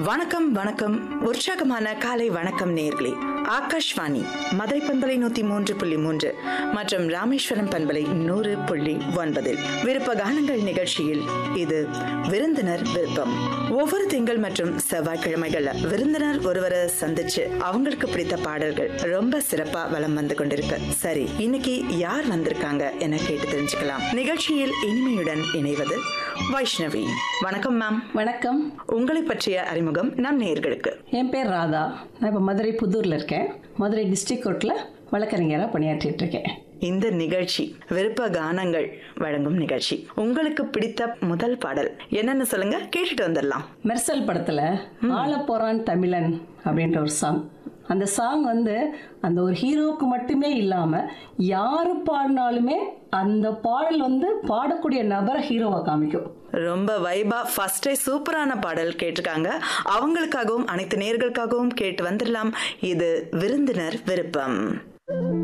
வணக்கம் வணக்கம் உற்சாகமான காலை வணக்கம் நேர்களே ஆகாஷ்வாணி மதுரை பண்பலை நூத்தி மூன்று புள்ளி மூன்று மற்றும் ராமேஸ்வரம் பண்பலை நூறு புள்ளி ஒன்பதில் விருப்ப கானங்கள் நிகழ்ச்சியில் இது விருந்தினர் விருப்பம் ஒவ்வொரு திங்கள் மற்றும் செவ்வாய்க்கிழமைகள்ல விருந்தினர் ஒருவரை சந்திச்சு அவங்களுக்கு பிடித்த பாடல்கள் ரொம்ப சிறப்பா வலம் வந்து கொண்டிருக்கு சரி இன்னைக்கு யார் வந்திருக்காங்க என கேட்டு தெரிஞ்சுக்கலாம் நிகழ்ச்சியில் இனிமையுடன் இணைவது வைஷ்ணவி வணக்கம் மேம் வணக்கம் உங்களை பற்றிய அறிமுகம் நம் நேயர்களுக்கு என் பேர் ராதா நான் இப்போ மதுரை புதூரில் இருக்கேன் மதுரை டிஸ்ட்ரிக்ட் கோர்ட்டில் வழக்கறிஞராக பணியாற்றிட்டு இருக்கேன் இந்த நிகழ்ச்சி விருப்ப கானங்கள் வழங்கும் நிகழ்ச்சி உங்களுக்கு பிடித்த முதல் பாடல் என்னன்னு சொல்லுங்க கேட்டுட்டு வந்துடலாம் மெர்சல் படத்தில் ஆளப்போறான் தமிழன் அப்படின்ற ஒரு சாங் அந்த சாங் வந்து அந்த ஒரு ஹீரோவுக்கு மட்டுமே இல்லாமல் யார் பாடினாலுமே அந்த பாடல் வந்து பாடக்கூடிய நபரை ஹீரோவை காமிக்கும் ரொம்ப வைபா ஃபர்ஸ்டே சூப்பரான பாடல் கேட்டிருக்காங்க அவங்களுக்காகவும் அனைத்து நேர்களுக்காகவும் கேட்டு வந்துடலாம் இது விருந்தினர் விருப்பம்